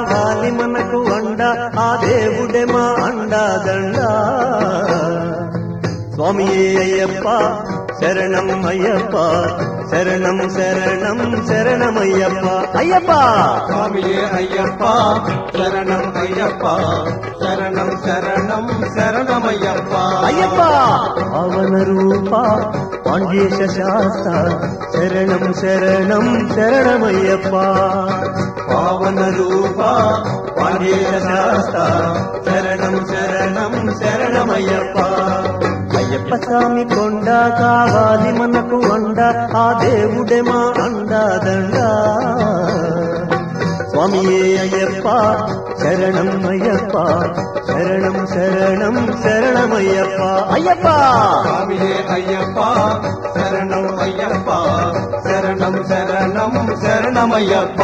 కావాలి మనకు అండ ఆ దేవుడే మా అండా దండ స్వామియే అయ్యప్ప శరణం అయ్యప్ప శరణం శరణం శరణమయ్యప్ప అయ్యప్ప స్వామియే అయ్యప్ప శరణం అయ్యప్ప శరణం శరణం శరణమయ్యప్ప అయ్యప్ప పవన రూప పాండ్యేశ శాస్త్ర శరణం శరణం శరణమయ్యప్ప పావన రూప పాండ్యేయ శాస్త్ర శరణం శరణం శరణమయ్యప్ప అయ్యప్ప స్వామి కొండ కావాలి మనకు అండ ఆ దేవుడే మా అండా దండ స్వామియే అయ్యప్ప శరణం అయ్యప్ప శరణం శరణం శరణమయ్యప్ప అయ్యప్ప స్వామియే అయ్యప్ప శరణం అయ్యప్ప శరణం శరణం శరణమయ్యప్ప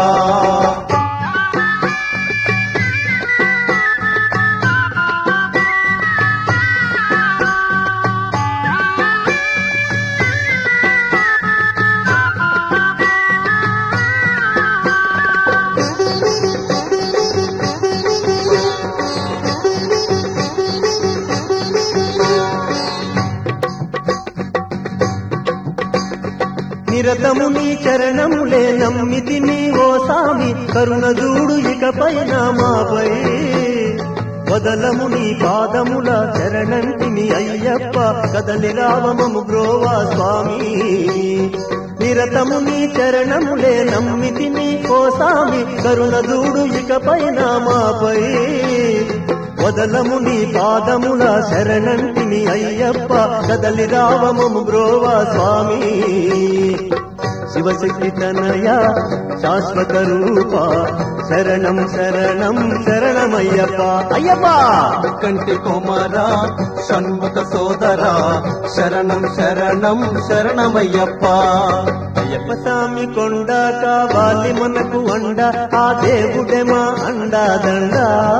నిరతము నీ చరణములే నమ్మితి నీ ఓ సామి కరుణ చూడు ఇకపైన మాపై వదలము నీ పాదముల చరణంటిని అయ్యప్ప కదలి రావమము బ్రోవా స్వామి నిరతము నీ చరణములే నమ్మితి నీ ఓ సామి కరుణ చూడు ఇకపైన మాపై వదలము నీ పాదముల శరణంటిని అయ్యప్ప కదలి రావమము బ్రోవా స్వామి శివశక్తి తనయ శాశ్వత రూప శరణం శరణం శరణమయ్యప్ప అయ్యప్ప కంటి కుమార షణ్ముఖ సోదర శరణం శరణం శరణమయ్యప్ప అయ్యప్ప స్వామి కొండ కావాలి మనకు అండ ఆ దేవుడే మా అండా దండ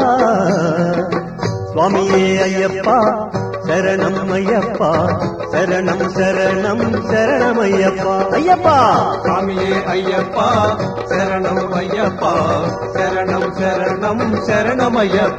స్వామియే అయ్యప్ప శరణం అయ్యప్ప శరణం శరణం శరణమయ్యప్ప అయ్యప్ప స్వామియే అయ్యప్ప శరణం అయ్యప్ప శరణం శరణం శరణమయ్యప్ప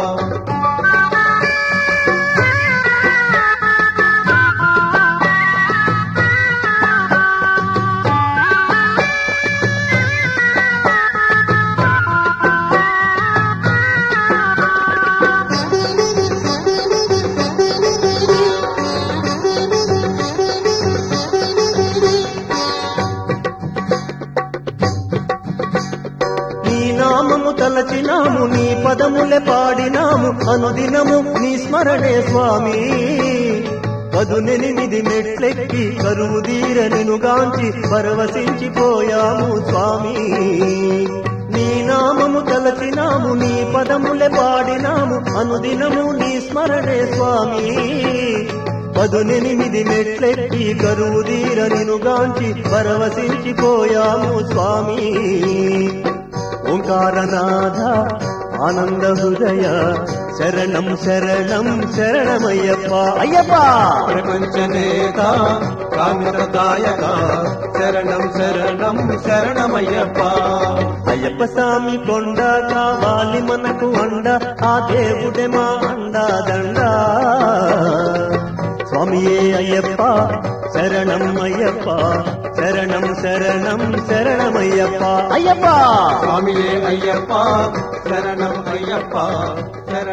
నీ నామము తలచినాము నీ పదములే పాడినాము అనుదినము నీ స్మరణే స్వామి పదునెనిమిది మెట్లెక్కి కరువు తీరనిను గాంచి పరవశించిపోయాము స్వామి నీ నామము తలచినాము నీ పదములే పాడినాము అనుదినము నీ స్మరణే స్వామి పదునెనిమిది మెట్లెక్కి కరువు తీరనిను గాంచి పరవశించిపోయాము స్వామి ఓంకారనాథ ఆనంద హృదయ శరణం శరణం శరణమయ్యప్ప అయ్యప్ప ప్రపంచ నేత కామితదాయక శరణం శరణం శరణమయ్యప్ప అయ్యప్ప స్వామి కొండ కావాలి మనకు అండ ఆ దేవుడే మా అండా దండ స్వామియే అయ్యప్ప శరణం అయ్యప్ప శరణం శరణం శరణమయ్యప్ప అయ్యప్ప స్వామియే అయ్యప్ప శరణం అయ్యప్ప శరణం